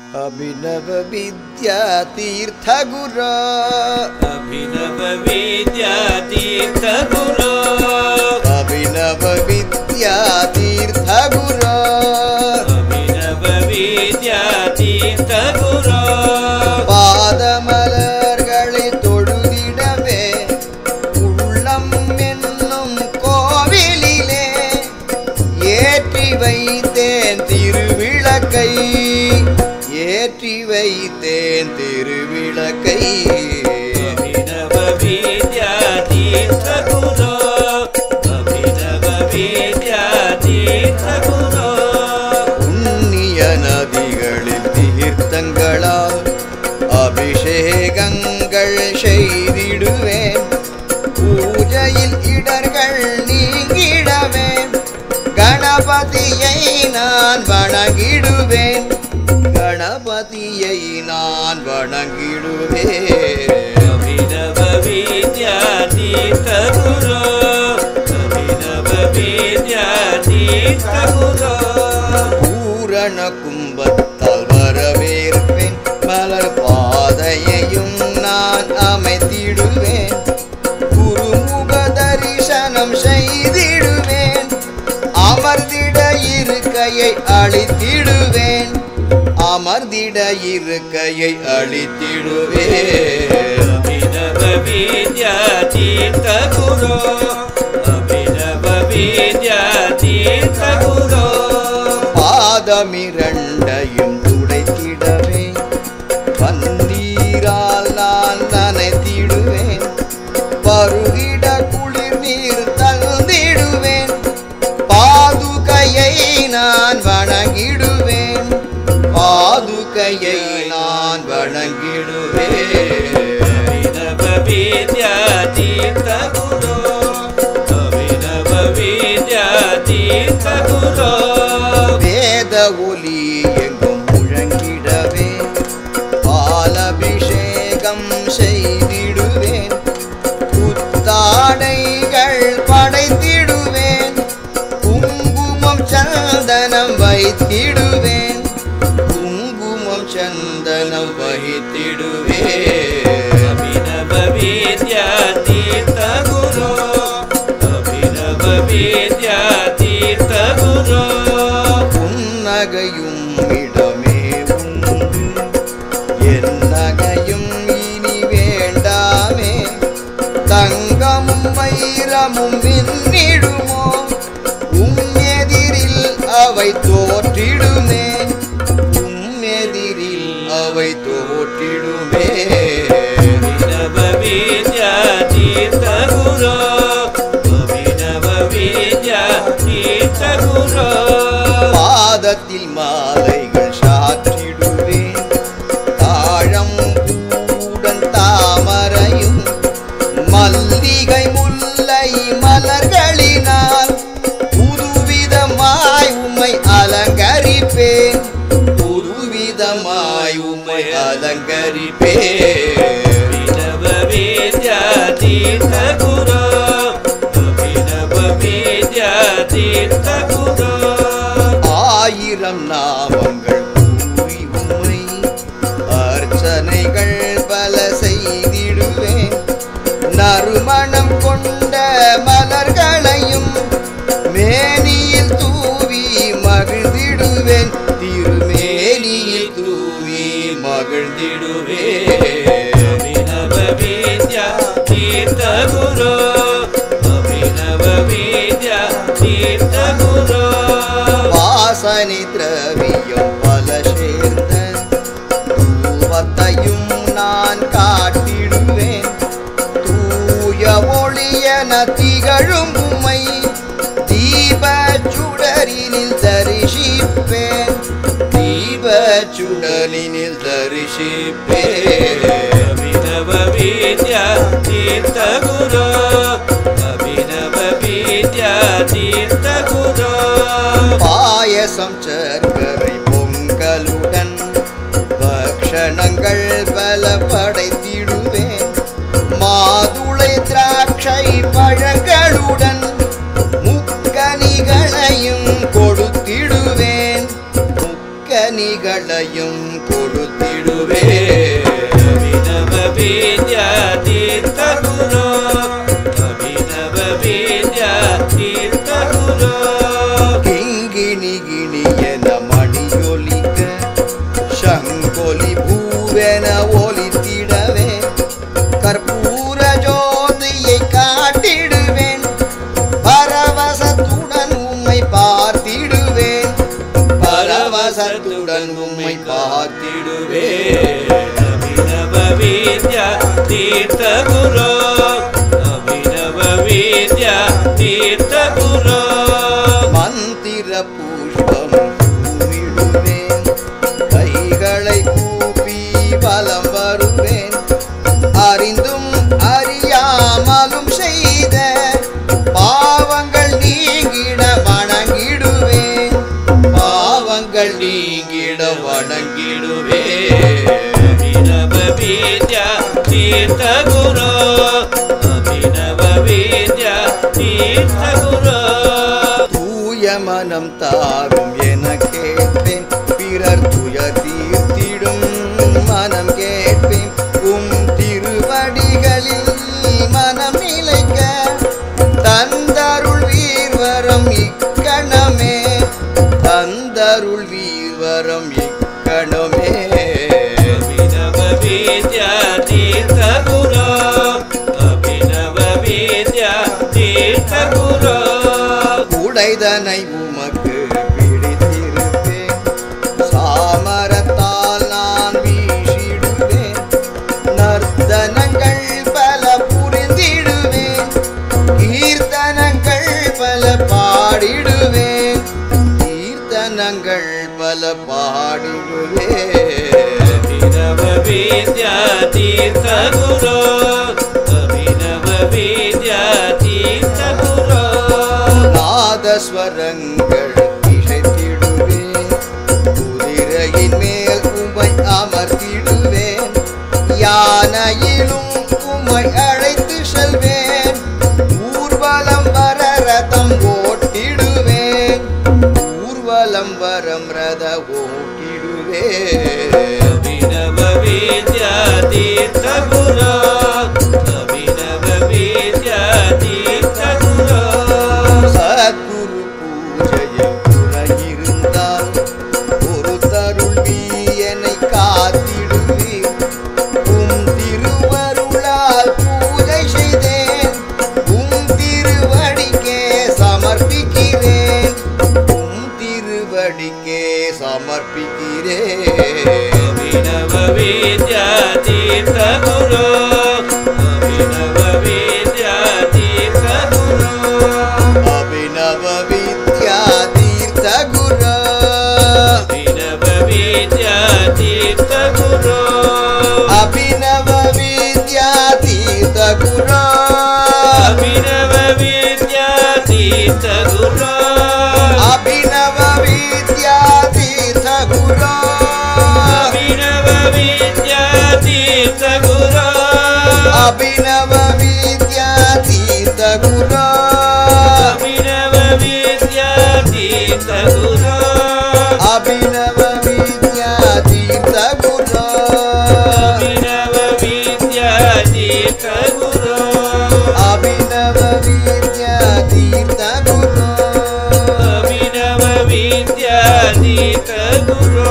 अभिनव विद्या तीर्थ गुरो अभिनव विद्यातीर्थ गुरो अभिनव विद्या तीर्थ गुरो अभिनव विद्यातीर्थ गुरो பாதமலர்களை தொழுதிடவே உள்ளம் என்னும் கோவிலிலே ஏற்றி வைத்தேன் திருவிளக்கை ஏற்றி வைத்தேன் திருவிளக்கை अभिनव विद्यातीर्थ गुरो अभिनव विद्यातीर्थ गुरो புண்ணிய நதிகளில் தீர்த்தங்களால் அபிஷேகங்கள் செய்திடுவேன் பூஜையில் இடர்கள் நீங்கிடவே கணபதியை நான் வணங்கிடுவேன் கணபதியை நான் வணங்கிடுவேன் अभिनव विद्यातीर्थ गुरो अभिनव विद्यातीर्थ गुरो பூரண கும்பத்தால் வரவேற்பேன் மலர் பாதையையும் நான் அமைத்திடுவேன் குருமுக தரிசனம் செய்திடுவேன் அமர்ந்திட இருக்கையை அழித்திடுவேன் அமர்ந்திட இருக்கையை அழித்திடுவேன் अभिनव विद्यातीर्थ गुरो अभिनव विद्यातीर्थ गुरो பாதமிரண்டையும் துடைத்திடவே பன்னீரால் நான் நனைத்திடுவேன் பருகிட குளிர் நீர் தந்திடுவேன் பாதுகையை நான் வணங்கிடுவேன் பாதுகையை நான் வணங்கிடுவேன் अभिनव विद्यातीर्थ गुरो अभिनव विद्यातीर्थ गुरो வேத ஒலி எங்கும் முழங்கிடவே பாலபிஷேகம் செய்திடுவேன் புத்தாடைகள் படைத்திடுவேன் குங்குமம் சந்தனம் வைத்திடுவேன் குங்குமம் சந்தனம் வைத்திடுவேன் अभिनव विद्यातीर्थ गुरो अभिनव विद्यातीर्थ गुरो புன்னகையும் இடமே உண்டு என் நகையும் இனி வேண்டாமே தங்கமும் வைரமும் விண்ணிடுமோ உம் எதிரில் அவை தோற்றிடுமே உம் எதிரில் அவை தோற்றிடுமே अभिनव विद्यातीर्थ गुरो अभिनव विद्यातीर्थ गुरो பாதத்தில் மாலைகள் சாற்றிடுவேன் தாழம் பூடன் தாமரையும் மல்லிகை முல்லை மலர்களினால் புதுவிதமாய் உம்மை அலங்கரிப்பேன் புதுவிதமாய் உம்மை அலங்கரிப்பேன் अभिनव विद्यातीर्थ गुरो अभिनव विद्यातीर्थ गुरो ஆயிரம் நாமங்கள் கூறி உம்மை அர்ச்சனைகள் பல செய்திடுவேன் நறுமணம் கொண்ட மலர்களையும் மேனியில் தூவி மகிழ்ந்திடுவேன் திருமேனியில் தூவி மகிழ்ந்திடுவேன் अभिनव विद्यातीर्थ गुरो अभिनव विद्यातीर्थ गुरो வாசனை திரவியம் பல சேர்ந்த தூவத்தையும் நான் காட்டிடுவேன் தூய ஒளியன திகழும் உம்மை தீப சுடரினில் தரிசிப்பேன் தீப சுடரினில் தரிசிப்பேன் अभिनव विद्यातीर्थ गुरो अभिनव विद्यातीर्थ गुरो பாயசம் சர்க்கரை பொங்கலுடன் பக்ஷணங்கள் பல படைத்திடுவேன் மாதுளை திராட்சை பழங்களுடன் முக்கனிகளையும் கொடுத்திடுவேன் முக்க கனிகளையும் கொடுத்திடுவே அபிநவ வித்யா தீர்த்த குரு அபிநவ வித்யா தீர்த்த குரு கிங்கிணி கிணியன மணியொலிக்க சங்கொலி பூவென ஒலித்திடவே கற்பூர ஜோதியை காட்டிடுவேன் பரவசத்துடன் உம்மை பார்த்திடுவேன் பரவசத்துடன் உம்மை பார்த்திடுவேன் அபிநவ வித்யா தீர்த்த குரு அபிநவ வித்யா தீர்த்த குரு மந்திர புஷ்பம் தூவிடுவேன் கைகளை கூப்பி வலம் வருவேன் அறிந்தும் அறியாமலும் செய்த பாவங்கள் நீங்கிட வணங்கிடுவேன் பாவங்கள் நீங்கிட வணங்கிடுவேன் அபிநவ வித்யா தீர்த்த குரு அபிநவ வித்யா தீர்த்த குரு தூய மனம் தாரும் என கேட்பேன் பிறர் துயர் தீர்த்திடும் மனம் கேட்பேன் உம் திருவடிகளில் மனம் நிலைக்க தந்தருள் வீர்வரம் இக்கணமே தந்தருள் வீர்வரம் இக்கணமே அபிநவ வித்யா தீர்த்த குரு அபிநவ வித்யா தீர்த்த குரு உடைதனை உமக்கு பிடித்திருப்பேன் சாமரத்தால் நான் வீசிடுவேன் நர்த்தனங்கள் பல புரிந்திடுவேன் கீர்த்தனங்கள் பல பாடிடுவேன் கீர்த்தனங்கள் பல பாடிடுவேன் அபிநவ வித்யா தீர்த்த குரு அபிநவ வித்யா தீர்த்த குரு நாதஸ்வரங்கள் இசைத்திடுவேன் குதிரையின் மேல் உமை அமர்த்திடுவேன் யானையிலும் உமை அழைத்து செல்வேன் ஊர்வலம் வர ரதம் ஓட்டிடுவேன் ஊர்வலம் வரம் ரத ஓட்டிடுவேன் அபிநவ வித்யா தீர்த்த குரு அபிநவ வித்யா தீர்த்த குரு சத்குரு பூஜையில் துணையிருந்தால் ஒரு தருள் என்னை காத்திடுவீர் உம் திருவருளால் பூஜை செய்தேன் உம் திருவடிக்கே சமர்ப்பிக்கிறேன் உம் திருவடிக்கே சமர்ப்பிக்கிறேன் அபிநவ வித்யா தீர்த்த குரு அபிநவ வித்யா தீர்த்த குரு அபிநவ வித்யா தீர்த்த குரு அபிநவ வித்யா தீர்த்த குரு அபிநவ வித்யா தீர்த்த குரு அபிநவ வித்யா தீர்த்த குரு அபிநவ வித்யா தீர்த்த குரு அபிநவ வித்யா தீர்த்த குரு அபிநவ வித்யா தீர்த்த குரு அபிநவ வித்யா தீர்த்த குரு அபிநவ வித்யா தீர்த்த குரு அபிநவ வித்யா தீர்த்த குரு அபிநவ வித்யா தீர்த்த குரு அபிநவ வித்யா தீர்த்த குரு